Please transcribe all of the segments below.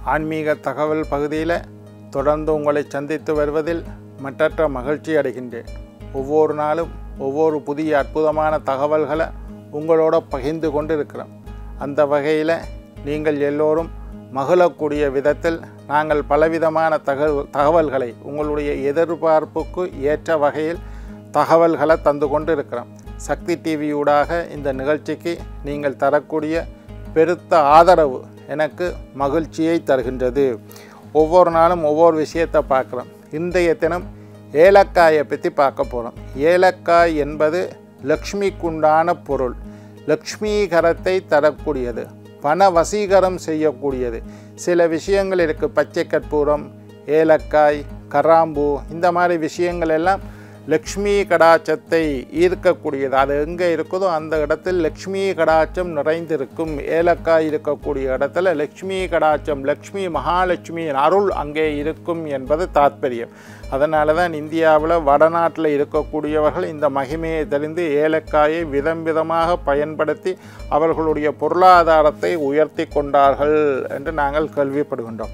ஆன்மீக தகவல் பகுதியில் தொடர்ந்து உங்களை சந்தித்து வருவதில் மற்றற்ற மகிழ்ச்சி அடைகின்றேன் ஒவ்வொரு நாளும் ஒவ்வொரு புதிய அற்புதமான தகவல்களை உங்களோட பகிர்ந்து கொண்டு இருக்கிறோம் அந்த வகையில் நீங்கள் எல்லோரும் மகிழக்கூடிய விதத்தில் நாங்கள் பலவிதமான தகவல் தகவல்களை உங்களுடைய எதிர்பார்ப்புக்கு ஏற்ற வகையில் தகவல்களை தந்து கொண்டு இருக்கிறோம் சக்தி டிவியூடாக இந்த நிகழ்ச்சிக்கு நீங்கள் தரக்கூடிய பெருத்த ஆதரவு எனக்கு மகிழ்ச்சியை தருகின்றது ஒவ்வொரு நாளும் ஒவ்வொரு விஷயத்தை பார்க்குறோம் இன்றைய தினம் ஏலக்காயை பற்றி பார்க்க போகிறோம் ஏலக்காய் என்பது லக்ஷ்மிக்குண்டான பொருள் லக்ஷ்மீகரத்தை தரக்கூடியது பண வசீகரம் செய்யக்கூடியது சில விஷயங்கள் இருக்குது பச்சை கற்பூரம் ஏலக்காய் கராம்பு இந்த மாதிரி விஷயங்கள் எல்லாம் லக்ஷ்மி கடாச்சத்தை ஈர்க்கக்கூடியது அது எங்கே இருக்குதோ அந்த இடத்தில் லக்ஷ்மி கடாச்சம் நிறைந்திருக்கும் ஏலக்காய் இருக்கக்கூடிய இடத்துல லக்ஷ்மி கடாச்சம் லக்ஷ்மி மகாலட்சுமியின் அருள் அங்கே இருக்கும் என்பது தாத்பரியம் அதனால தான் இந்தியாவில் வடநாட்டில் இருக்கக்கூடியவர்கள் இந்த மகிமையை தெரிந்து ஏலக்காயை விதம் விதமாக பயன்படுத்தி அவர்களுடைய பொருளாதாரத்தை உயர்த்தி கொண்டார்கள் என்று நாங்கள் கேள்விப்படுகின்றோம்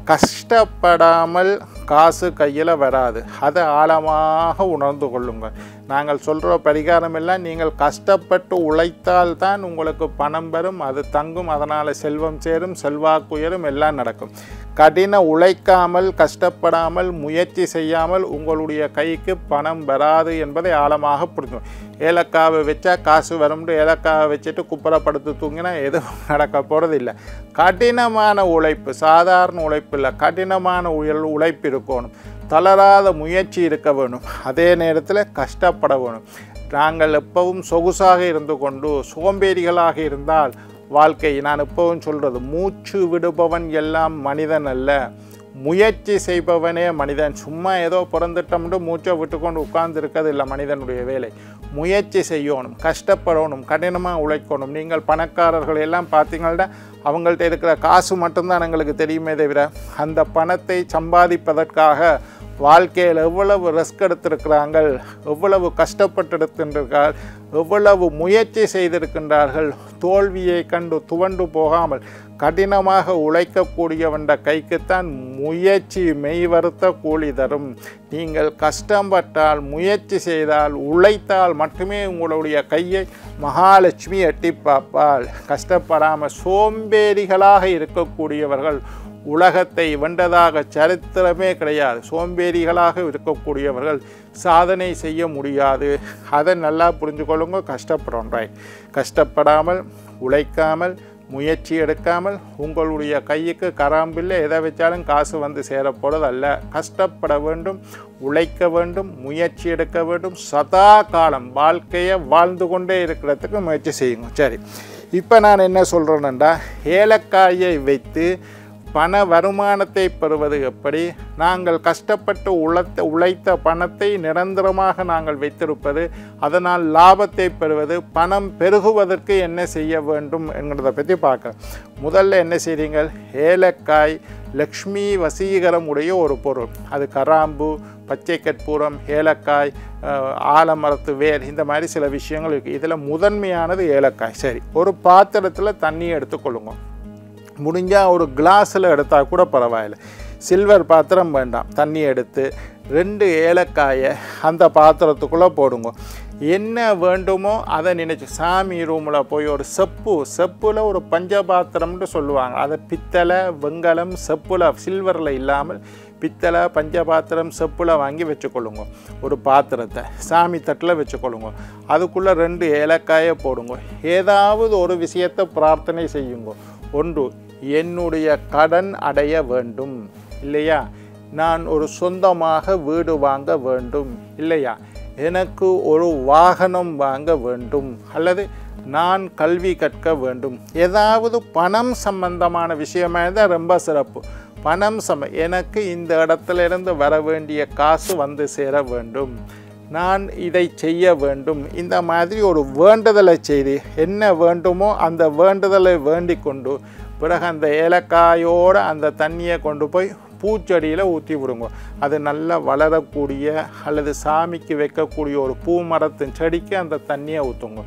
கஷ்டப்படாமல் காசு கையில் வராது அதை ஆழமாக உணர்ந்து கொள்ளுங்கள் நாங்கள் சொல்கிற பரிகாரம் எல்லாம் நீங்கள் கஷ்டப்பட்டு உழைத்தால் தான் உங்களுக்கு பணம் வரும் அது தங்கும் அதனால் செல்வம் சேரும் செல்வாக்குயரும் எல்லாம் நடக்கும் கடின உழைக்காமல் கஷ்டப்படாமல் முயற்சி செய்யாமல் உங்களுடைய கைக்கு பணம் வராது என்பதை ஆழமாக புரிஞ்சும் ஏலக்காவை வச்சா காசு வரும்னு ஏலக்காவை வச்சுட்டு குப்புறப்படுத்து தூங்கினா எதுவும் நடக்க போகிறது இல்லை கடினமான உழைப்பு சாதாரண உழைப்பு இல்லை கடினமான உயல் உழைப்பு இருக்கணும் தளராத முயற்சி இருக்க வேணும் அதே நேரத்தில் கஷ்டப்பட வேணும் நாங்கள் எப்பவும் சொகுசாக இருந்து கொண்டு சோம்பேறிகளாக இருந்தால் வாழ்க்கை நான் எப்பவும் சொல்கிறது மூச்சு விடுபவன் எல்லாம் மனிதன் அல்ல முயற்சி செய்பவனே மனிதன் சும்மா ஏதோ பிறந்துட்டோம்னு மூச்சை விட்டுக்கொண்டு உட்கார்ந்து இருக்கிறது இல்லை மனிதனுடைய வேலை முயற்சி செய்யணும் கஷ்டப்படணும் கடினமாக உழைக்கணும் நீங்கள் பணக்காரர்கள் எல்லாம் பார்த்தீங்கன்னா அவங்கள்ட்ட இருக்கிற காசு மட்டும்தான் எங்களுக்கு தெரியுமே தவிர அந்த பணத்தை சம்பாதிப்பதற்காக வாழ்க்கையில் எவ்வளவு ரிஸ்க் எடுத்திருக்கிறார்கள் எவ்வளவு கஷ்டப்பட்டு எவ்வளவு முயற்சி செய்திருக்கின்றார்கள் தோல்வியை கண்டு துவண்டு போகாமல் கடினமாக உழைக்கக்கூடியவன்ற கைக்குத்தான் முயற்சி மெய்வருத்த கூலி தரும் நீங்கள் கஷ்டப்பட்டால் முயற்சி செய்தால் உழைத்தால் மட்டுமே உங்களுடைய கையை மகாலட்சுமி எட்டி பார்ப்பால் கஷ்டப்படாமல் சோம்பேறிகளாக இருக்கக்கூடியவர்கள் உலகத்தை வென்றதாக சரித்திரமே கிடையாது சோம்பேறிகளாக இருக்கக்கூடியவர்கள் சாதனை செய்ய முடியாது அதை நல்லா புரிஞ்சுக்கொள்ளுங்க கஷ்டப்படும் ரைட் கஷ்டப்படாமல் உழைக்காமல் முயற்சி எடுக்காமல் உங்களுடைய கைக்கு கராம்பில்லை எதை வச்சாலும் காசு வந்து சேரப்போகிறது அல்ல கஷ்டப்பட வேண்டும் உழைக்க வேண்டும் முயற்சி எடுக்க வேண்டும் சதா காலம் வாழ்க்கையை வாழ்ந்து கொண்டே இருக்கிறதுக்கு முயற்சி செய்யுங்க சரி இப்போ நான் என்ன சொல்கிறேன்னா ஏலக்காயை வைத்து பண வருமானத்தை பெறுவது எப்படி நாங்கள் கஷ்டப்பட்டு உழைத்த உழைத்த பணத்தை நிரந்தரமாக நாங்கள் வைத்திருப்பது அதனால் லாபத்தை பெறுவது பணம் பெருகுவதற்கு என்ன செய்ய வேண்டும் என்கிறத பற்றி பார்க்க முதல்ல என்ன செய்றீங்க ஏலக்காய் லக்ஷ்மி வசீகரம் உடைய ஒரு பொருள் அது கராம்பு பச்சை கற்பூரம் ஏலக்காய் ஆலமரத்து வேர் இந்த மாதிரி சில விஷயங்கள் இருக்குது இதில் முதன்மையானது ஏலக்காய் சரி ஒரு பாத்திரத்தில் தண்ணி எடுத்துக்கொள்ளுங்க முடிஞ்சால் ஒரு கிளாஸில் எடுத்தால் கூட பரவாயில்ல சில்வர் பாத்திரம் வேண்டாம் தண்ணி எடுத்து ரெண்டு ஏலக்காயை அந்த பாத்திரத்துக்குள்ளே போடுங்க என்ன வேண்டுமோ அதை நினச்சி சாமி ரூமில் போய் ஒரு செப்பு செப்பில் ஒரு பஞ்சபாத்திரம்னு சொல்லுவாங்க அதை பித்தளை வெங்கலம் செப்பில் சில்வரில் இல்லாமல் பித்தளை பஞ்சபாத்திரம் செப்பில் வாங்கி வச்சுக்கொள்ளுங்க ஒரு பாத்திரத்தை சாமி தட்டில் வச்சுக்கொள்ளுங்க அதுக்குள்ளே ரெண்டு ஏலக்காயை போடுங்க ஏதாவது ஒரு விஷயத்தை பிரார்த்தனை செய்யுங்க ஒன்று என்னுடைய கடன் அடைய வேண்டும் இல்லையா நான் ஒரு சொந்தமாக வீடு வாங்க வேண்டும் இல்லையா எனக்கு ஒரு வாகனம் வாங்க வேண்டும் அல்லது நான் கல்வி கற்க வேண்டும் ஏதாவது பணம் சம்பந்தமான விஷயமாக இருந்தால் ரொம்ப சிறப்பு பணம் சம எனக்கு இந்த இடத்துல இருந்து வர வேண்டிய காசு வந்து சேர வேண்டும் நான் இதை செய்ய வேண்டும் இந்த மாதிரி ஒரு வேண்டுதலை செய்து என்ன வேண்டுமோ அந்த வேண்டுதலை வேண்டிக் கொண்டு பிறகு அந்த ஏலக்காயோடு அந்த தண்ணியை கொண்டு போய் பூச்செடியில் ஊற்றி விடுங்க அது நல்லா வளரக்கூடிய அல்லது சாமிக்கு வைக்கக்கூடிய ஒரு பூ மரத்தின் செடிக்கு அந்த தண்ணியை ஊற்றுங்க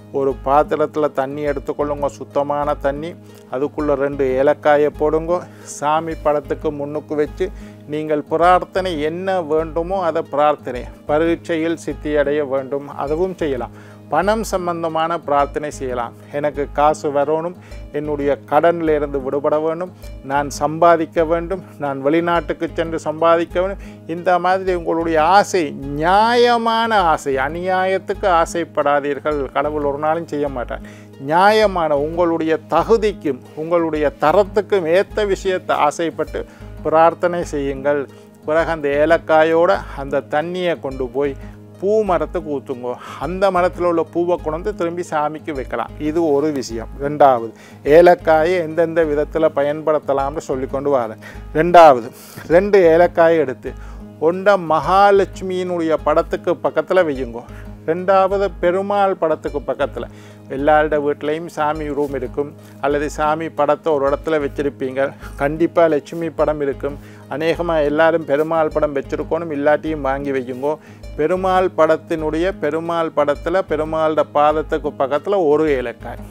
ஒரு பாத்திரத்தில் தண்ணி எடுத்துக்கொள்ளுங்க சுத்தமான தண்ணி அதுக்குள்ளே ரெண்டு ஏலக்காயை போடுங்க சாமி படத்துக்கு முன்னுக்கு வச்சு நீங்கள் பிரார்த்தனை என்ன வேண்டுமோ அதை பிரார்த்தனை பரீட்சையில் சித்தியடைய வேண்டும் அதுவும் செய்யலாம் பணம் சம்பந்தமான பிரார்த்தனை செய்யலாம் எனக்கு காசு வரணும் என்னுடைய கடனில் இருந்து விடுபட வேண்டும் நான் சம்பாதிக்க வேண்டும் நான் வெளிநாட்டுக்கு சென்று சம்பாதிக்க வேண்டும் இந்த மாதிரி உங்களுடைய ஆசை நியாயமான ஆசை அநியாயத்துக்கு ஆசைப்படாதீர்கள் கடவுள் ஒரு நாளும் செய்ய மாட்டார் நியாயமான உங்களுடைய தகுதிக்கும் உங்களுடைய தரத்துக்கும் ஏற்ற விஷயத்தை ஆசைப்பட்டு பிரார்த்தனை செய்யுங்கள் பிறகு அந்த ஏலக்காயோட அந்த தண்ணியை கொண்டு போய் பூ மரத்துக்கு ஊற்றுங்கோ அந்த மரத்தில் உள்ள பூவை கொண்டு திரும்பி சாமிக்கு வைக்கலாம் இது ஒரு விஷயம் ரெண்டாவது ஏலக்காயை எந்தெந்த விதத்தில் பயன்படுத்தலாம்னு சொல்லிக்கொண்டு வரேன் ரெண்டாவது ரெண்டு ஏலக்காயை எடுத்து ஒன்றை மகாலட்சுமியினுடைய படத்துக்கு பக்கத்தில் வையுங்கோ ரெண்டாவது பெருமாள் படத்துக்கு பக்கத்தில் எல்லாரோட வீட்லேயும் சாமி ரூம் இருக்கும் அல்லது சாமி படத்தை ஒரு இடத்துல வச்சுருப்பீங்க கண்டிப்பாக லட்சுமி படம் இருக்கும் அநேகமாக எல்லாரும் பெருமாள் படம் வச்சுருக்கணும் இல்லாட்டியும் வாங்கி வைக்குங்கோ பெருமாள் படத்தினுடைய பெருமாள் படத்தில் பெருமாளோட பாதத்துக்கு பக்கத்தில் ஒரு ஏலக்காய்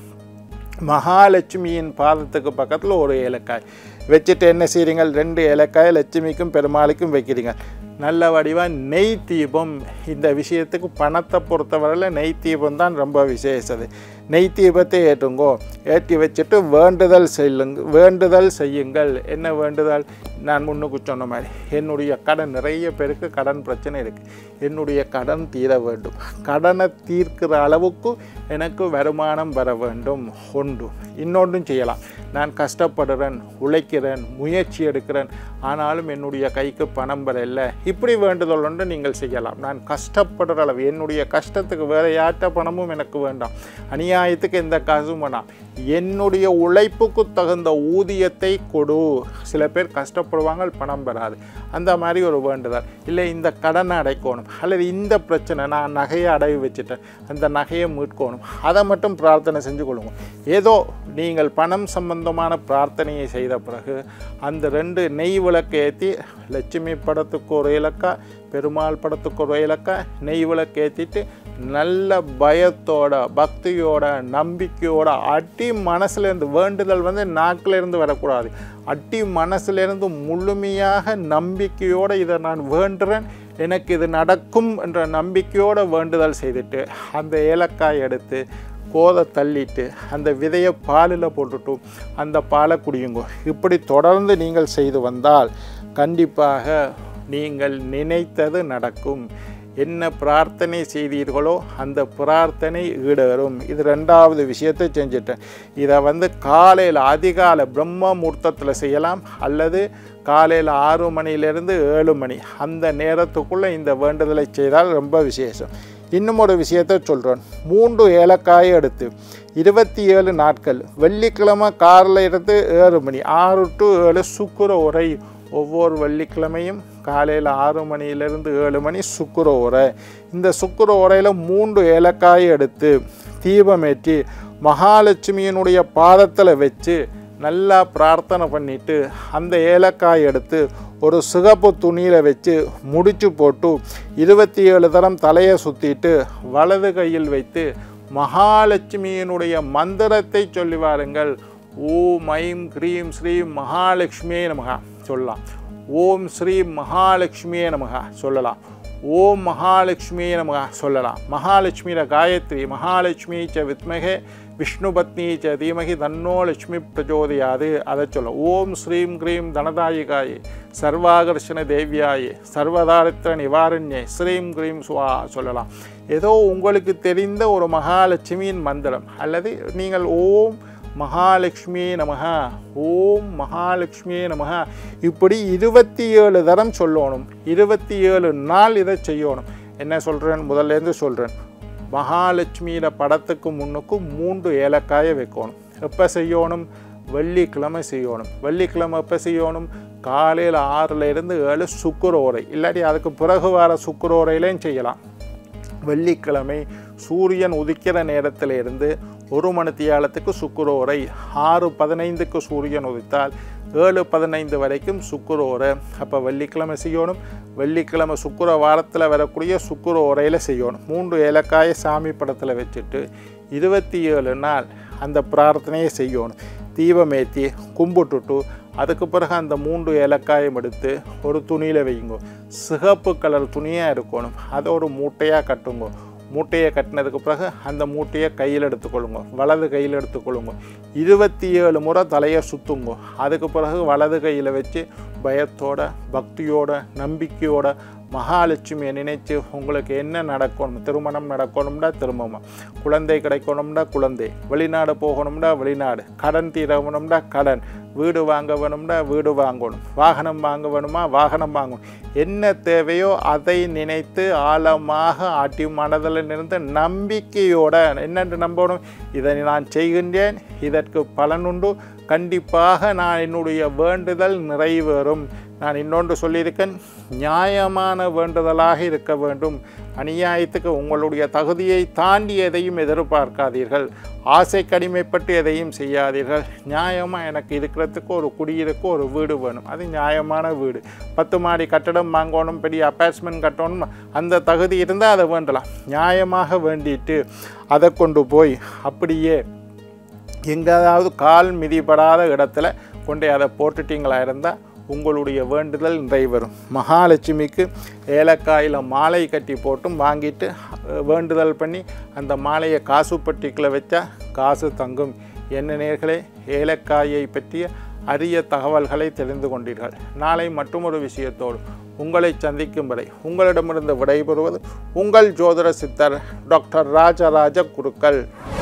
மகாலட்சுமியின் பாதத்துக்கு பக்கத்தில் ஒரு ஏலக்காய் வச்சுட்டு என்ன செய்கிறீங்க ரெண்டு ஏலக்காய் லட்சுமிக்கும் பெருமாளுக்கும் வைக்கிறீங்க நல்ல வடிவாக நெய் தீபம் இந்த விஷயத்துக்கு பணத்தை பொறுத்தவரையில் நெய் தீபம் தான் ரொம்ப விசேஷது நெய் தீபத்தை ஏற்றுங்கோ ஏற்றி வச்சுட்டு வேண்டுதல் செய்யுங்க வேண்டுதல் செய்யுங்கள் என்ன வேண்டுதல் நான் முன்னுக்கு சொன்ன மாதிரி என்னுடைய கடன் நிறைய பேருக்கு கடன் பிரச்சனை இருக்குது என்னுடைய கடன் தீர வேண்டும் கடனை தீர்க்கிற அளவுக்கு எனக்கு வருமானம் வர வேண்டும் ஒன்று இன்னொன்றும் செய்யலாம் நான் கஷ்டப்படுறேன் உழைக்கிறேன் முயற்சி எடுக்கிறேன் ஆனாலும் என்னுடைய கைக்கு பணம் வரல இப்படி வேண்டுதல் ஒன்று நீங்கள் செய்யலாம் நான் கஷ்டப்படுற அளவு என்னுடைய கஷ்டத்துக்கு வேறு யார்கிட்ட பணமும் எனக்கு வேண்டாம் அநியாயத்துக்கு எந்த காசும் வேண்டாம் என்னுடைய உழைப்புக்கு தகுந்த ஊதியத்தை கொடு சில பேர் கஷ்டப்படுவாங்க பணம் பெறாது அந்த மாதிரி ஒரு வேண்டுதல் இல்லை இந்த கடனை அடைக்கணும் அல்லது இந்த பிரச்சனை நான் நகையை அடகு வச்சுட்டேன் அந்த நகையை மீட்கணும் அதை மட்டும் பிரார்த்தனை செஞ்சு கொள்ளுங்க ஏதோ நீங்கள் பணம் சம்பந்தமான பிரார்த்தனையை செய்த பிறகு அந்த ரெண்டு நெய் விளக்கு ஏற்றி லட்சுமி படத்துக்கு ஒரு இலக்கா பெருமாள் படத்துக்கு ஒரு இலக்கா நெய் விளக்கு ஏற்றிட்டு நல்ல பயத்தோட பக்தியோட நம்பிக்கையோட அடி மனசுலேருந்து வேண்டுதல் வந்து நாக்கிலேருந்து வரக்கூடாது அடி மனசுலேருந்து முழுமையாக நம்பிக்கையோடு இதை நான் வேண்டுறேன் எனக்கு இது நடக்கும் என்ற நம்பிக்கையோடு வேண்டுதல் செய்துட்டு அந்த ஏலக்காய் எடுத்து கோதை தள்ளிட்டு அந்த விதையை பாலில் போட்டுட்டு அந்த பாலை குடியுங்க இப்படி தொடர்ந்து நீங்கள் செய்து வந்தால் கண்டிப்பாக நீங்கள் நினைத்தது நடக்கும் என்ன பிரார்த்தனை செய்தீர்களோ அந்த பிரார்த்தனை ஈடேறும் இது ரெண்டாவது விஷயத்தை செஞ்சுட்டேன் இதை வந்து காலையில் அதிகாலை பிரம்ம முகூர்த்தத்தில் செய்யலாம் அல்லது காலையில் ஆறு மணியிலிருந்து ஏழு மணி அந்த நேரத்துக்குள்ளே இந்த வேண்டுதலை செய்தால் ரொம்ப விசேஷம் இன்னும் ஒரு விஷயத்தை சொல்கிறேன் மூன்று ஏலக்காயை எடுத்து இருபத்தி ஏழு நாட்கள் வெள்ளிக்கிழமை காரில் இருந்து ஏழு மணி ஆறு டு ஏழு சுக்குர உரை ஒவ்வொரு வெள்ளிக்கிழமையும் காலையில் ஆறு மணியிலிருந்து ஏழு மணி சுக்குர உரை இந்த சுக்குர உரையில் மூன்று ஏலக்காயை எடுத்து தீபமேற்றி மகாலட்சுமியினுடைய பாதத்தில் வச்சு நல்லா பிரார்த்தனை பண்ணிட்டு அந்த ஏலக்காய் எடுத்து ஒரு சிகப்பு துணியில் வச்சு முடிச்சு போட்டு இருபத்தி ஏழு தரம் தலையை சுற்றிட்டு வலது கையில் வைத்து மகாலட்சுமியினுடைய மந்திரத்தை சொல்லி வாருங்கள் ஓம் ஐம் க்ரீம் ஸ்ரீம் மகாலட்சுமியே நமகா சொல்லலாம் ஓம் ஸ்ரீ மகாலட்சுமியே நமகா சொல்லலாம் ஓம் மகாலட்சுமியே நமகா சொல்லலாம் மகாலட்சுமியில காயத்ரி மகாலட்சுமி ச வித்மகே விஷ்ணு பத்னி ச தீமகி தன்னோ லட்சுமி பிரச்சோதயாது அதை சொல்ல ஓம் ஸ்ரீம் க்ரீம் தனதாயிகாயே சர்வாகர்ஷண தேவியாயே சர்வதாரித்திர நிவாரண்யே ஸ்ரீம் க்ரீம் சுவா சொல்லலாம் ஏதோ உங்களுக்கு தெரிந்த ஒரு மகாலட்சுமியின் மந்திரம் அல்லது நீங்கள் ஓம் மகாலட்சுமியே நமக ஓம் மகாலட்சுமியே நமக இப்படி இருபத்தி ஏழு தரம் சொல்லணும் இருபத்தி ஏழு நாள் இதை செய்யணும் என்ன சொல்கிறேன் முதல்லேருந்து சொல்கிறேன் மகாலட்சுமியில படத்துக்கு முன்னுக்கு மூன்று ஏலக்காயை வைக்கணும் எப்போ செய்யணும் வெள்ளிக்கிழமை செய்யணும் வெள்ளிக்கிழமை எப்போ செய்யணும் காலையில் ஆறுல இருந்து ஏழு சுக்குரோரை இல்லாட்டி அதுக்கு பிறகு வர சுக்குரோரையிலையும் செய்யலாம் வெள்ளிக்கிழமை சூரியன் உதிக்கிற நேரத்தில் இருந்து ஒரு மணித்தியாலத்துக்கு சுக்குரோரை ஆறு பதினைந்துக்கு சூரியன் உதித்தால் ஏழு பதினைந்து வரைக்கும் சுக்குர உரை அப்போ வெள்ளிக்கிழமை செய்யணும் வெள்ளிக்கிழமை சுக்குர வாரத்தில் வரக்கூடிய சுக்குர உரையில் செய்யணும் மூன்று ஏலக்காயை சாமி படத்தில் வச்சுட்டு இருபத்தி ஏழு நாள் அந்த பிரார்த்தனையை செய்யணும் தீபமேத்தி கும்பிட்டுட்டு அதுக்கு பிறகு அந்த மூன்று ஏலக்காயும் எடுத்து ஒரு துணியில் வைங்க சிகப்பு கலர் துணியாக இருக்கணும் அதை ஒரு மூட்டையாக கட்டுங்க மூட்டையை கட்டினதுக்கு பிறகு அந்த மூட்டையை கையில் எடுத்துக்கொள்ளுங்க வலது கையில் எடுத்துக்கொள்ளுங்க இருபத்தி ஏழு முறை தலையை சுற்றுங்க அதுக்கு பிறகு வலது கையில் வச்சு பயத்தோட பக்தியோட நம்பிக்கையோட மகாலட்சுமியை நினைச்சு உங்களுக்கு என்ன நடக்கணும் திருமணம் நடக்கணும்னா திருமணம் குழந்தை கிடைக்கணும்னா குழந்தை வெளிநாடு போகணும்னா வெளிநாடு கடன் தீரணும்னா கடன் வீடு வாங்க வேணும்னா வீடு வாங்கணும் வாகனம் வாங்க வேணுமா வாகனம் வாங்கணும் என்ன தேவையோ அதை நினைத்து ஆழமாக ஆட்டி மனதில் இருந்து நம்பிக்கையோட என்னென்று நம்பணும் இதை நான் செய்கின்றேன் இதற்கு பலனுண்டு கண்டிப்பாக நான் என்னுடைய வேண்டுதல் நிறைவேறும் நான் இன்னொன்று சொல்லியிருக்கேன் நியாயமான வேண்டுதலாக இருக்க வேண்டும் அநியாயத்துக்கு உங்களுடைய தகுதியை தாண்டி எதையும் எதிர்பார்க்காதீர்கள் ஆசை கடிமைப்பட்டு எதையும் செய்யாதீர்கள் நியாயமாக எனக்கு இருக்கிறதுக்கு ஒரு குடியிருக்க ஒரு வீடு வேணும் அது நியாயமான வீடு பத்து மாடி கட்டடம் வாங்கணும் பெரிய அப்பார்ட்மெண்ட் கட்டணும் அந்த தகுதி இருந்தால் அதை வேண்டலாம் நியாயமாக வேண்டிட்டு அதை கொண்டு போய் அப்படியே எங்கேயாவது கால் மிதிப்படாத இடத்துல கொண்டு அதை போட்டுட்டீங்களா இருந்தால் உங்களுடைய வேண்டுதல் நிறைவேறும் மகாலட்சுமிக்கு ஏலக்காயில் மாலை கட்டி போட்டும் வாங்கிட்டு அஹ், வேண்டுதல் பண்ணி அந்த மாலையை காசு பட்டிக்குள்ள வச்சா காசு தங்கும் என்ன நேர்களே ஏலக்காயை பற்றிய அரிய தகவல்களை தெரிந்து கொண்டீர்கள் நாளை மற்றொரு விஷயத்தோடு உங்களை சந்திக்கும் வரை உங்களிடமிருந்து விடைபெறுவது உங்கள் ஜோதிட சித்தர் டாக்டர் ராஜராஜ குருக்கள்